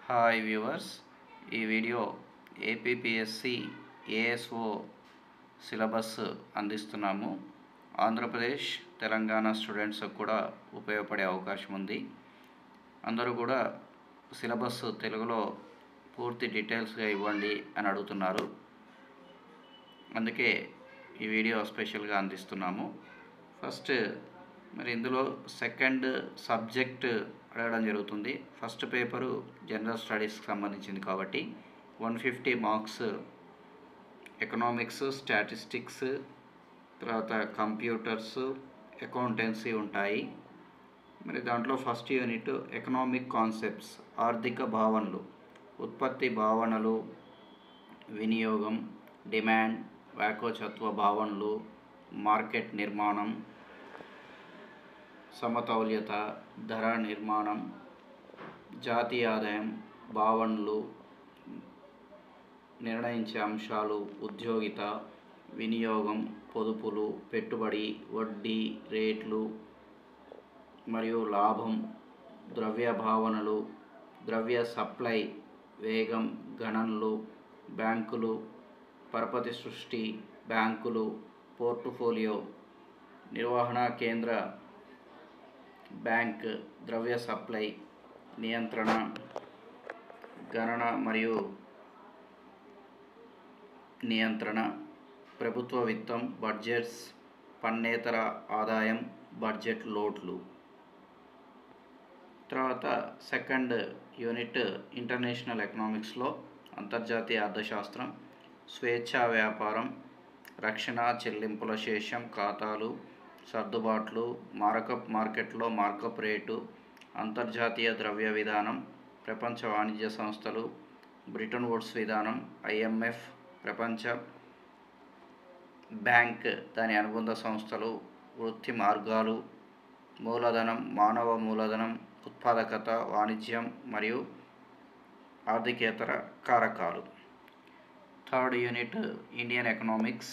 hi viewers ఈ video APPSC ASO syllabus అందిస్తున్నాము Andhra Pradesh Telangana students కూడా ఉపయోగపడే అవకాశం ఉంది అందరూ కూడా సిలబస్ తెలుగులో పూర్తి డీటెయిల్స్గా ఇవ్వండి అని అడుగుతున్నారు అందుకే ఈ వీడియో స్పెషల్గా అందిస్తున్నాము ఫస్ట్ మరి ఇందులో సెకండ్ సబ్జెక్ట్ అడగడం జరుగుతుంది ఫస్ట్ పేపరు జనరల్ స్టడీస్కి సంబంధించింది కాబట్టి one fifty marks economics statistics తర్వాత కంప్యూటర్స్ అకౌంటెన్సీ ఉంటాయి మరి దాంట్లో ఫస్ట్ యూనిట్ ఎకనామిక్ కాన్సెప్ట్స్ ఆర్థిక భావనలు ఉత్పత్తి భావనలు వినియోగం డిమాండ్ వ్యాకోచత్వ భావనలు మార్కెట్ నిర్మాణం సమతౌల్యత ధర నిర్మాణం జాతీయ ఆదాయం భావనలు నిర్ణయించే అంశాలు ఉద్యోగిత వినియోగం పొదుపులు పెట్టుబడి వడ్డీ రేట్లు మరియు లాభం ద్రవ్య భావనలు ద్రవ్య సప్లై వేగం గణనలు బ్యాంకులు పరపతి సృష్టి బ్యాంకులు పోర్టుఫోలియో నిర్వహణ కేంద్ర బ్యాంక్ ద్రవ్య సప్లై నియంత్రణ గణన మరియు నియంత్రణ ప్రభుత్వ విత్తం బడ్జెట్స్ పన్నేతర ఆదాయం బడ్జెట్ లోట్లు తర్వాత సెకండ్ యూనిట్ ఇంటర్నేషనల్ ఎకనామిక్స్లో అంతర్జాతీయ అర్థశాస్త్రం స్వేచ్ఛా వ్యాపారం రక్షణ చెల్లింపుల శేషం ఖాతాలు సర్దుబాట్లు మారకప్ మార్కెట్లో మార్కప్ రేటు అంతర్జాతీయ ద్రవ్య విధానం ప్రపంచ వాణిజ్య సంస్థలు బ్రిటన్ వుడ్స్ విధానం ఐఎంఎఫ్ ప్రపంచ బ్యాంక్ దాని అనుబంధ సంస్థలు వృత్తి మార్గాలు మూలధనం మానవ మూలధనం ఉత్పాదకత వాణిజ్యం మరియు ఆర్థికేతర కారకాలు థర్డ్ యూనిట్ ఇండియన్ ఎకనామిక్స్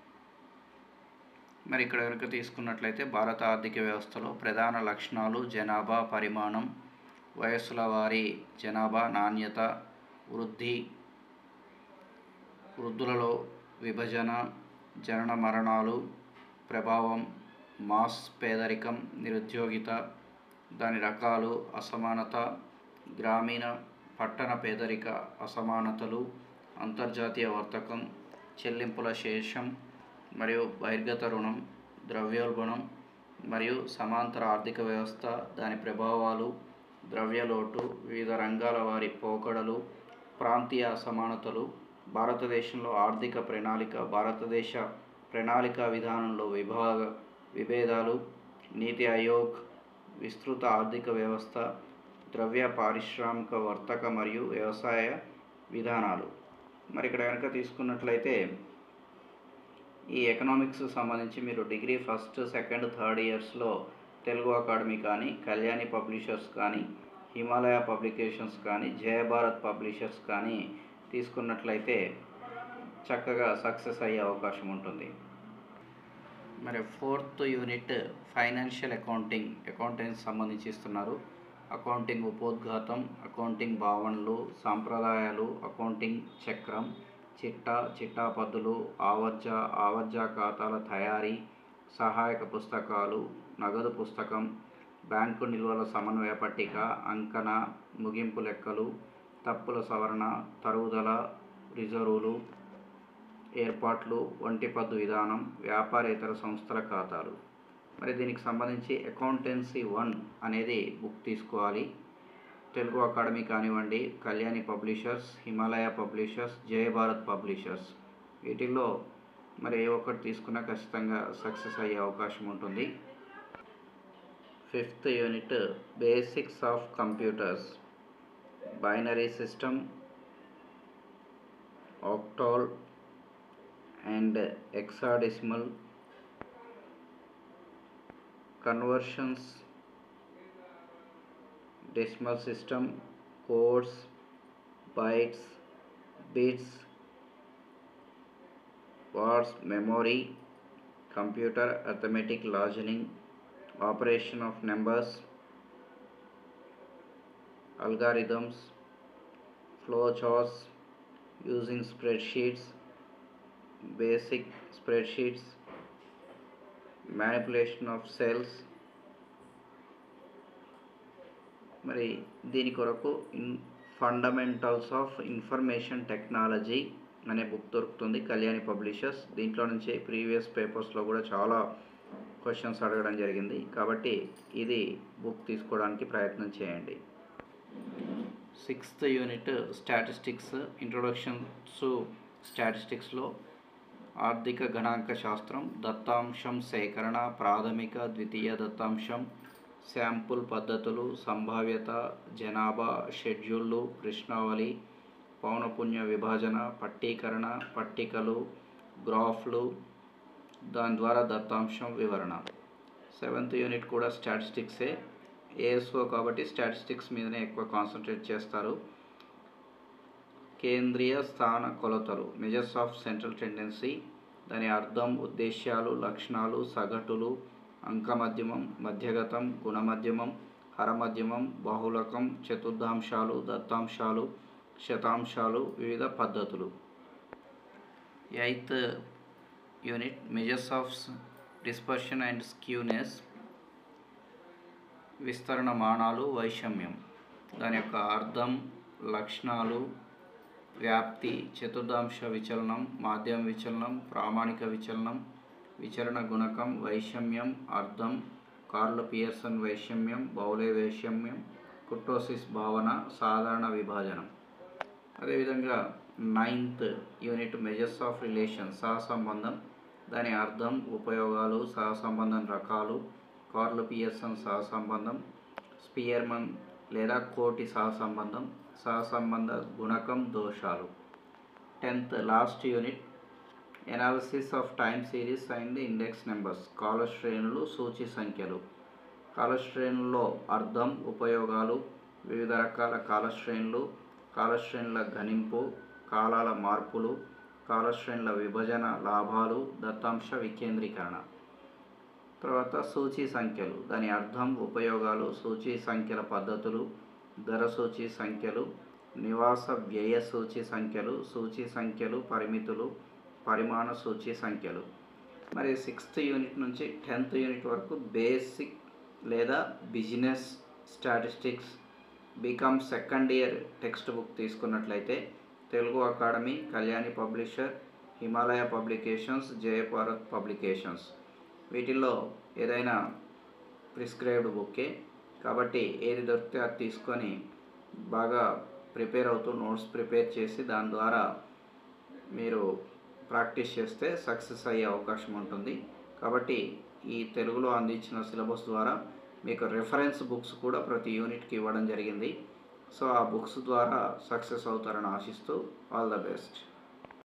మరి ఇక్కడ కనుక తీసుకున్నట్లయితే భారత ఆర్థిక వ్యవస్థలో ప్రధాన లక్షణాలు జనాభా పరిమాణం వయస్సుల వారి జనాభా నాణ్యత వృద్ధి వృద్ధులలో విభజన జనన మరణాలు ప్రభావం మాస్ పేదరికం నిరుద్యోగిత దాని రకాలు అసమానత గ్రామీణ పట్టణ పేదరిక అసమానతలు అంతర్జాతీయ వర్తకం చెల్లింపుల శేషం మరియు బహిర్గత రుణం ద్రవ్యోల్బణం మరియు సమాంతర ఆర్థిక వ్యవస్థ దాని ప్రభావాలు ద్రవ్యలోటు వివిధ రంగాల వారి పోకడలు ప్రాంతీయ అసమానతలు భారతదేశంలో ఆర్థిక ప్రణాళిక భారతదేశ ప్రణాళిక విధానంలో విభాగ విభేదాలు నీతి ఆయోగ్ విస్తృత ఆర్థిక వ్యవస్థ ద్రవ్య పారిశ్రామిక వర్తక మరియు వ్యవసాయ విధానాలు మరి ఇక్కడ కనుక తీసుకున్నట్లయితే ఈ ఎకనామిక్స్ సంబంధించి మీరు డిగ్రీ ఫస్ట్ సెకండ్ థర్డ్ ఇయర్స్లో తెలుగు అకాడమీ కానీ కళ్యాణి పబ్లిషర్స్ కానీ హిమాలయ పబ్లికేషన్స్ కానీ జయభారత్ పబ్లిషర్స్ కానీ తీసుకున్నట్లయితే చక్కగా సక్సెస్ అయ్యే అవకాశం ఉంటుంది మరి fourth unit financial accounting accountancy సంబంధించి ఇస్తున్నారు అకౌంటింగ్ ఉపోద్ఘాతం అకౌంటింగ్ భావనలు సాంప్రదాయాలు అకౌంటింగ్ చక్రం చిట్టా చిట్టా పద్దులు ఆవర్జ ఆవర్జ ఖాతాల తయారీ సహాయక పుస్తకాలు నగదు పుస్తకం బ్యాంకు నిల్వల సమన్వయ పట్టిక అంకణ ముగింపు లెక్కలు తప్పుల సవరణ తరుగుదల రిజర్వులు ఏర్పాట్లు వంటి పద్దు విధానం వ్యాపారేతర సంస్థల ఖాతాలు మరి దీనికి సంబంధించి అకౌంటెన్సీ వన్ అనేది బుక్ తీసుకోవాలి తెలుగు అకాడమీ కానివ్వండి Kalyani publishers Himalaya publishers Jayabharat publishers వీటిల్లో మరి ఏ ఒక్కటి తీసుకున్నా ఖచ్చితంగా సక్సెస్ అయ్యే అవకాశం ఉంటుంది fifth unit basics of computers binary system octal and hexadecimal conversions decimal system codes bytes bits words memory computer arithmetic logic operation of numbers algorithms flow charts using spreadsheets basic spreadsheets manipulation of cells మరి దీని కొరకు in fundamentals of information technology అనే book దొరుకుతుంది Kalyani publishers దీంట్లో నుంచి previous పేపర్స్లో కూడా చాలా క్వశ్చన్స్ అడగడం జరిగింది కాబట్టి ఇది బుక్ తీసుకోవడానికి ప్రయత్నం చేయండి sixth unit statistics introduction to స్టాటిస్టిక్స్లో ఆర్థిక గణాంక శాస్త్రం దత్తాంశం సేకరణ ప్రాథమిక ద్వితీయ దత్తాంశం శాంపుల్ పద్ధతులు సంభావ్యత జనాభా షెడ్యూళ్ళు ప్రశ్నావళి పౌనపుణ్య విభజన పట్టీకరణ పట్టికలు గ్రాఫ్లు దాని ద్వారా దత్తాంశం వివరణ సెవెంత్ యూనిట్ కూడా స్టాటిస్టిక్సే ఏఎస్ఓ కాబట్టి స్టాటిస్టిక్స్ మీదనే ఎక్కువ కాన్సన్ట్రేట్ చేస్తారు కేంద్రీయ స్థాన కొలతలు మెజర్స్ ఆఫ్ సెంట్రల్ టెండెన్సీ దాని అర్థం ఉద్దేశ్యాలు లక్షణాలు సగటులు అంకమధ్యమం మధ్యగతం గుణమధ్యమం హరమధ్యమం బాహుళకం చతుర్థాంశాలు దత్తాంశాలు శతాంశాలు వివిధ పద్ధతులు eighth unit measures of dispersion and skewness విస్తరణ మానాలు వైషమ్యం దాని యొక్క అర్థం లక్షణాలు వ్యాప్తి చతుర్థాంశ విచలనం మాధ్యమ విచలనం ప్రామాణిక విచలనం విచరణ గుణకం వైషమ్యం అర్థం కార్ల్ పియర్సన్ వైషమ్యం బౌలే వైషమ్యం కుట్టోసిస్ భావన సాధారణ విభాజనం అదేవిధంగా ninth unit measures of relation సహసంబంధం దాని అర్థం ఉపయోగాలు సహసంబంధం రకాలు కార్ల్ పియర్సన్ సహసంబంధం స్పియర్మన్ లేదా కోటి సహసంబంధం సహసంబంధ గుణకం దోషాలు tenth last unit analysis of time series and index numbers కాల శ్రేణులు సూచి సంఖ్యలు కాల శ్రేణుల్లో అర్థం ఉపయోగాలు వివిధ రకాల కాల శ్రేణులు కాలశ్రేణుల గణింపు కాలాల మార్పులు కాలశ్రేణుల విభజన లాభాలు దత్తాంశ వికేంద్రీకరణ తర్వాత సూచీ సంఖ్యలు దాని అర్థం ఉపయోగాలు సూచీ సంఖ్యల పద్ధతులు ధర సూచీ సంఖ్యలు నివాస వ్యయ సూచీ సంఖ్యలు సూచీ సంఖ్యలు పరిమితులు పరిమాణ సూచీ సంఖ్యలు మరి సిక్స్త్ యూనిట్ నుంచి టెన్త్ యూనిట్ వరకు బేసిక్ లేదా business statistics BCom second year text book తీసుకున్నట్లయితే Telugu academy Kalyani publisher Himalaya publications Jayabharat publications వీటిల్లో ఏదైనా ప్రిస్క్రైబ్డ్ బుక్కే కాబట్టి ఏది దొరికితే అది తీసుకొని బాగా ప్రిపేర్ అవుతూ నోట్స్ ప్రిపేర్ చేసి దాని ద్వారా మీరు ప్రాక్టీస్ చేస్తే సక్సెస్ అయ్యే అవకాశం ఉంటుంది కాబట్టి ఈ తెలుగులో అందించిన సిలబస్ ద్వారా మీకు రెఫరెన్స్ బుక్స్ కూడా ప్రతి యూనిట్కి ఇవ్వడం జరిగింది సో ఆ బుక్స్ ద్వారా సక్సెస్ అవుతారని ఆశిస్తూ ఆల్ ద బెస్ట్